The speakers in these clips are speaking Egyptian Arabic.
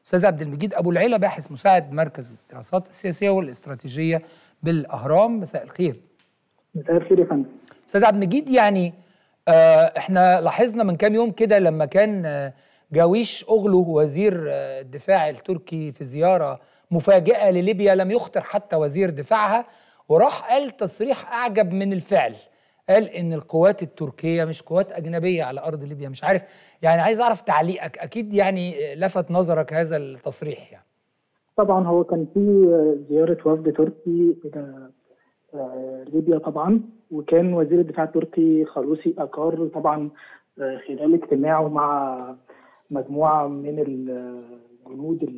استاذ عبد المجيد ابو العيله باحث مساعد مركز الدراسات السياسيه والاستراتيجيه بالاهرام مساء الخير مساء الخير يا فندم استاذ عبد المجيد يعني آه احنا لاحظنا من كام يوم كده لما كان آه جاويش اوغلو وزير آه الدفاع التركي في زياره مفاجئه لليبيا لم يخطر حتى وزير دفاعها وراح قال تصريح اعجب من الفعل قال ان القوات التركيه مش قوات اجنبيه على ارض ليبيا مش عارف يعني عايز اعرف تعليقك اكيد يعني لفت نظرك هذا التصريح يعني طبعا هو كان في زياره وفد تركي الى ليبيا طبعا وكان وزير الدفاع التركي خلوصي اكار طبعا خلال اجتماعه مع مجموعه من الجنود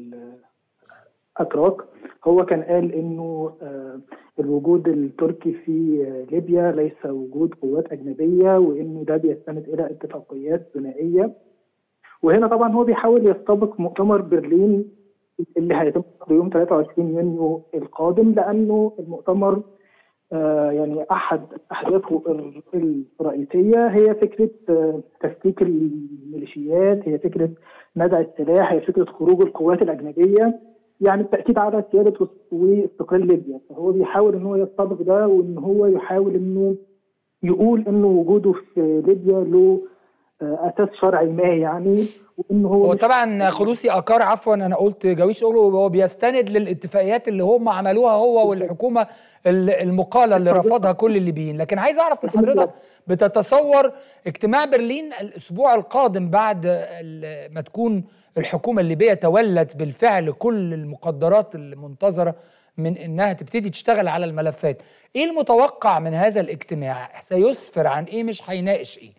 الاتراك هو كان قال انه الوجود التركي في ليبيا ليس وجود قوات اجنبيه وانه ده بيستند الى اتفاقيات ثنائيه وهنا طبعا هو بيحاول يستبق مؤتمر برلين اللي هيتم يوم 23 يونيو القادم لانه المؤتمر آه يعني احد اهدافه الرئيسيه هي فكره آه تفكيك الميليشيات هي فكره نزع السلاح هي فكره خروج القوات الاجنبيه يعني التاكيد على سياده واستقلال ليبيا فهو بيحاول ان هو يستبق ده وان هو يحاول انه يقول انه وجوده في ليبيا له آه اساس شرعي ما يعني وان هو هو طبعا خلوصي اكار عفوا انا قلت جاويش اولو هو بيستند للاتفاقيات اللي هم عملوها هو والحكومه المقاله اللي رفضها كل الليبيين لكن عايز اعرف من حضرتك بتتصور اجتماع برلين الاسبوع القادم بعد ما تكون الحكومه الليبيه تولت بالفعل كل المقدرات المنتظره من انها تبتدي تشتغل على الملفات ايه المتوقع من هذا الاجتماع سيسفر عن ايه مش هيناقش ايه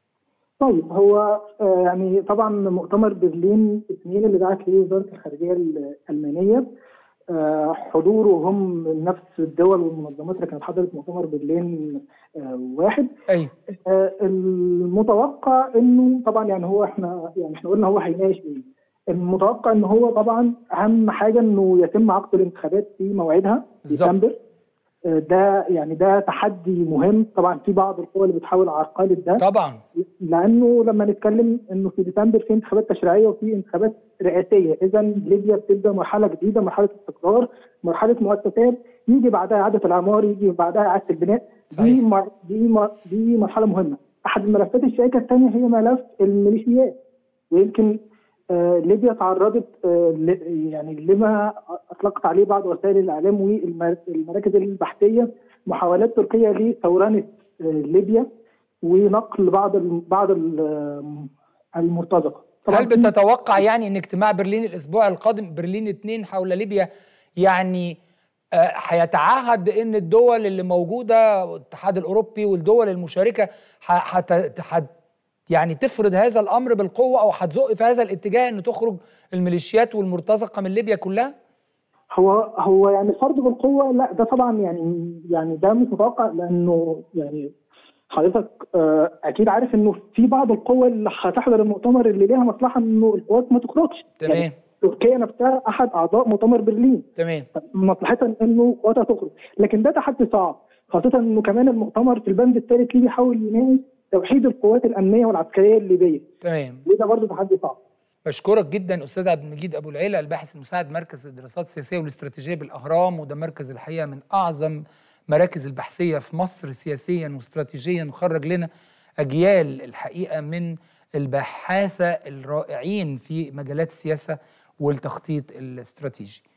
طيب هو آه يعني طبعا مؤتمر برلين اثنين اللي دعت ليه وزاره الخارجيه الالمانيه آه حضوره هم نفس الدول والمنظمات اللي كانت حضرت مؤتمر برلين آه واحد ايوه المتوقع انه طبعا يعني هو احنا يعني احنا قلنا هو هيناقش ايه المتوقع ان هو طبعا اهم حاجه انه يتم عقد الانتخابات في موعدها ديسمبر ده يعني ده تحدي مهم طبعا في بعض القوى اللي بتحاول عرقله ده طبعا لانه لما نتكلم انه في ديسمبر في انتخابات تشريعيه وفي انتخابات رئاسيه اذا ليبيا بتبدا مرحله جديده مرحله استقرار مرحله مؤسسات يجي بعدها اعاده العمار يجي بعدها اعاده البناء دي مر... دي مر... دي مرحله مهمه احد الملفات الشائكه الثانيه هي ملف الميليشيات ويمكن آه ليبيا تعرضت آه يعني لما اطلقت عليه بعض وسائل الاعلام والمراكز البحثيه محاولات تركيه لثورنه آه ليبيا ونقل بعض ال بعض ال المرتزقه هل بتتوقع يعني ان اجتماع برلين الاسبوع القادم برلين اثنين حول ليبيا يعني هيتعهد بان الدول اللي موجوده الاتحاد الاوروبي والدول المشاركه هت يعني تفرض هذا الامر بالقوه او هتزق في هذا الاتجاه ان تخرج الميليشيات والمرتزقه من ليبيا كلها؟ هو هو يعني فرض بالقوه لا ده طبعا يعني يعني ده مش متوقع لانه يعني حضرتك اكيد عارف انه في بعض القوى اللي هتحضر المؤتمر اللي ليها مصلحه انه القوات ما تخرجش تمام يعني تركيا نفسها احد اعضاء مؤتمر برلين تمام مصلحتها انه قواتها تخرج لكن ده تحدي صعب خاصه انه كمان المؤتمر في البند الثالث ليه بيحاول يناقش توحيد القوات الامنيه والعسكريه الليبيه تمام وده برضه تحدي صعب بشكرك جدا استاذ عبد المجيد ابو العيله الباحث المساعد مركز الدراسات السياسيه والاستراتيجيه بالاهرام وده مركز الحقيقه من اعظم مراكز البحثيه في مصر سياسيا واستراتيجيا وخرج لنا اجيال الحقيقه من البحاثه الرائعين في مجالات السياسه والتخطيط الاستراتيجي